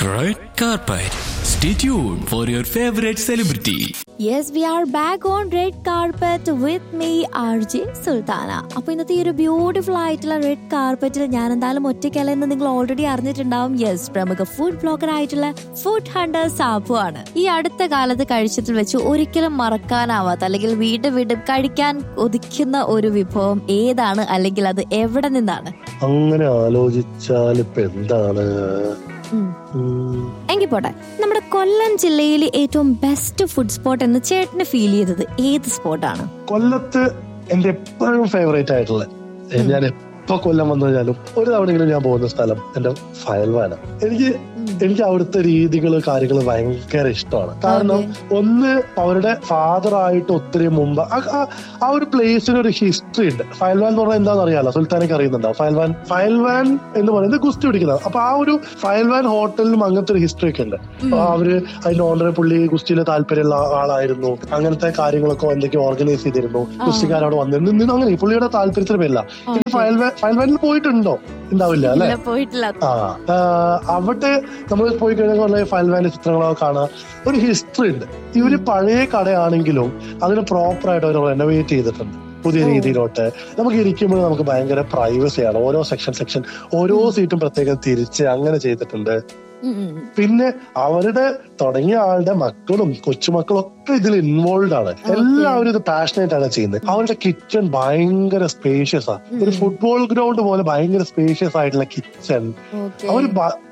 Red carpet. Stay tuned for your favorite celebrity. Yes we are back on red carpet with me R J Sulthana അപ്പൊ ഇന്നത്തെ ഈ ഒരു beautiful ആയിട്ടുള്ള red കാർപ്പറ്റിൽ ഞാൻ എന്തായാലും ഒറ്റയ്ക്കല്ല എന്ന് നിങ്ങൾ ഓൾറെഡി അറിഞ്ഞിട്ടുണ്ടാവും യെസ് പ്രമുഖ ഫുഡ് ബ്ലോഗർ ആയിട്ടുള്ള ഫുഡ് ഹണ്ടർ സാബു ആണ് ഈ അടുത്ത കാലത്ത് കഴിച്ചിട്ട് വെച്ച് ഒരിക്കലും മറക്കാനാവാത്ത അല്ലെങ്കിൽ വീണ്ടും വീണ്ടും കഴിക്കാൻ ഒതുക്കുന്ന ഒരു വിഭവം ഏതാണ് അല്ലെങ്കിൽ അത് എവിടെ നിന്നാണ് അങ്ങനെ ആലോചിച്ചാൽ ഇപ്പൊ എന്താണ് ഉം. ഉം, എങ്കിൽ പോട്ടെ നമ്മുടെ കൊല്ലം ജില്ലയിലെ ഏറ്റവും ബെസ്റ്റ് ഫുഡ് സ്പോട്ട് എന്ന് ചേട്ടന് ഫീൽ ചെയ്തത് ഏത് സ്പോട്ടാണ് കൊല്ലത്ത് എന്റെ എപ്പോഴും ഫേവറേറ്റ് ആയിട്ടുള്ള ഏ, ഞാൻ എപ്പോ കൊല്ലം വന്നു കഴിഞ്ഞാലും ഒരു തവണയെങ്കിലും ഞാൻ പോകുന്ന സ്ഥലം എന്റെ ഫയൽവാന എനിക്ക് എനിക്ക് അവിടുത്തെ രീതികള് കാര്യങ്ങൾ ഭയങ്കര ഇഷ്ടമാണ് കാരണം ഒന്ന് അവരുടെ ഫാദർ ആയിട്ട് ഒത്തിരി മുമ്പ് ആ- ആ- ആ ഒരു പ്ലേസിന് ഒരു ഹിസ്റ്ററി ഉണ്ട് ഫയൽവാൻ എന്ന് പറഞ്ഞാൽ എന്താണെന്ന് അറിയാലോ സുൽത്താനൊക്കെ അറിയുന്നുണ്ടാവും ഫയൽവാൻ ഫയൽവാൻ എന്ന് പറയുന്നത് ഗുസ്തി പിടിക്കുന്നത് അപ്പൊ ആ ഒരു ഫയൽവാൻ ഹോട്ടലിലും അങ്ങനത്തെ ഒരു ഹിസ്റ്ററി ഒക്കെ ഉണ്ട് അപ്പൊ അവര് അതിന്റെ ഓണർ പുള്ളി ഗുസ്തിയിൽ താല്പര്യമുള്ള ആളായിരുന്നു അങ്ങനത്തെ കാര്യങ്ങളൊക്കെ എന്തൊക്കെയോ ഓർഗനൈസ് ചെയ്തിരുന്നു ഗുസ്തിക്കാരവിടെ വന്നിരുന്നു നിന്ന് അങ്ങനെ പുള്ളിയുടെ താല്പര്യത്തിന് പേരില്ല പിന്നെ ഫയൽവാൻ ഫയൽവാനിൽ പോയിട്ടുണ്ടോ ഉണ്ടാവില്ല അല്ലെ ഇല്ല, പോയിട്ടില്ല ആ ആ, അവിടെ നമ്മൾ പോയി കഴിഞ്ഞാൽ ഫയൽവാന്റെ ചിത്രങ്ങളൊക്കെ കാണാം ഒരു ഹിസ്റ്ററി ഉണ്ട് ഇവര് പഴയ കടയാണെങ്കിലും അതിന് പ്രോപ്പർ ആയിട്ട് അവർ റെനോവേറ്റ് ചെയ്തിട്ടുണ്ട് പുതിയ രീതിയിലോട്ട് നമുക്ക് ഇരിക്കുമ്പോൾ നമുക്ക് ഭയങ്കര പ്രൈവസിയാണ് ഓരോ സെക്ഷൻ സെക്ഷൻ ഓരോ സീറ്റും പ്രത്യേകം തിരിച്ച് അങ്ങനെ ചെയ്തിട്ടുണ്ട് ഉം, ഉം, ഉം. പിന്നെ അവരുടെ തുടങ്ങിയ ആളുടെ മക്കളും കൊച്ചുമക്കളും ഒക്കെ ഇതിൽ ഇൻവോൾവ് ആണ് എല്ലാവരും ഇത് പാഷനേറ്റ് ആണ് ചെയ്യുന്നത് അവരുടെ കിച്ചൺ ഭയങ്കര സ്പേഷ്യസ് ആണ് ഒരു ഫുട്ബോൾ ഗ്രൗണ്ട് പോലെ ഭയങ്കര സ്പേഷ്യസ് ആയിട്ടുള്ള കിച്ചൺ Okay. അവര്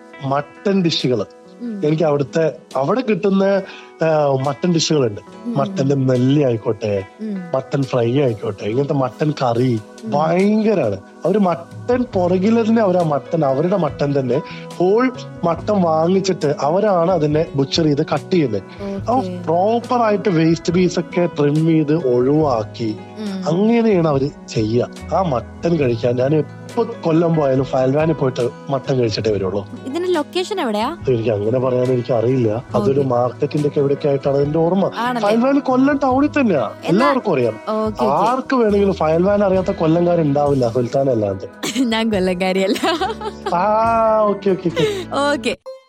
മട്ടൻ ഡിഷുകൾ ഉം. എനിക്ക് അവിടുത്തെ അവിടെ കിട്ടുന്ന മട്ടൻ ഡിഷുകളുണ്ട് മട്ടന്റെ നെല്ലി ആയിക്കോട്ടെ ഉം. മട്ടൻ ഫ്രൈ ആയിക്കോട്ടെ ഇങ്ങനത്തെ മട്ടൻ കറി ഭയങ്കരാണ് അവര് മട്ടൻ പുറകിൽ തന്നെ അവർ ആ മട്ടൻ അവരുടെ മട്ടൻ തന്നെ ഹോൾ മട്ടൻ വാങ്ങിച്ചിട്ട് അവരാണ് അതിനെ ബുച്ചർ ചെയ്ത് കട്ട് ചെയ്യുന്നത് അപ്പൊ Okay. പ്രോപ്പർ ആയിട്ട് വേസ്റ്റ് പീസ് ഒക്കെ ട്രിം ചെയ്ത് ഒഴിവാക്കി ഉം. അങ്ങനെയാണ് അവര് ചെയ്യുക ആ മട്ടൻ കഴിക്കാൻ ഞാൻ എപ്പോ കൊല്ലം പോയാലും ഫയൽവാനിൽ പോയിട്ട് മട്ടൻ കഴിച്ചിട്ടേ വരുള്ളൂ ഇതിന്റെ ലൊക്കേഷൻ എവിടെയാ എനിക്ക് അങ്ങനെ പറയാൻ എനിക്ക് അറിയില്ല അതൊരു മാർക്കറ്റിന്റെ ഒക്കെ എവിടെയൊക്കെ ആയിട്ടാണ് എന്റെ ഓർമ്മ ആണല്ലേ? ഫയൽവാൻ കൊല്ലം ടൗണിൽ തന്നെയാ എല്ലാവർക്കും അറിയാം ഓക്കെ ആർക്ക് വേണമെങ്കിലും ഫയൽവാൻ അറിയാത്ത കൊല്ലംകാരുണ്ടാവില്ല സുൽത്താൻ അല്ലാണ്ട് ഞാൻ കൊല്ലംകാരിയല്ല ആ ഓക്കെ ഓക്കെ ഓക്കെ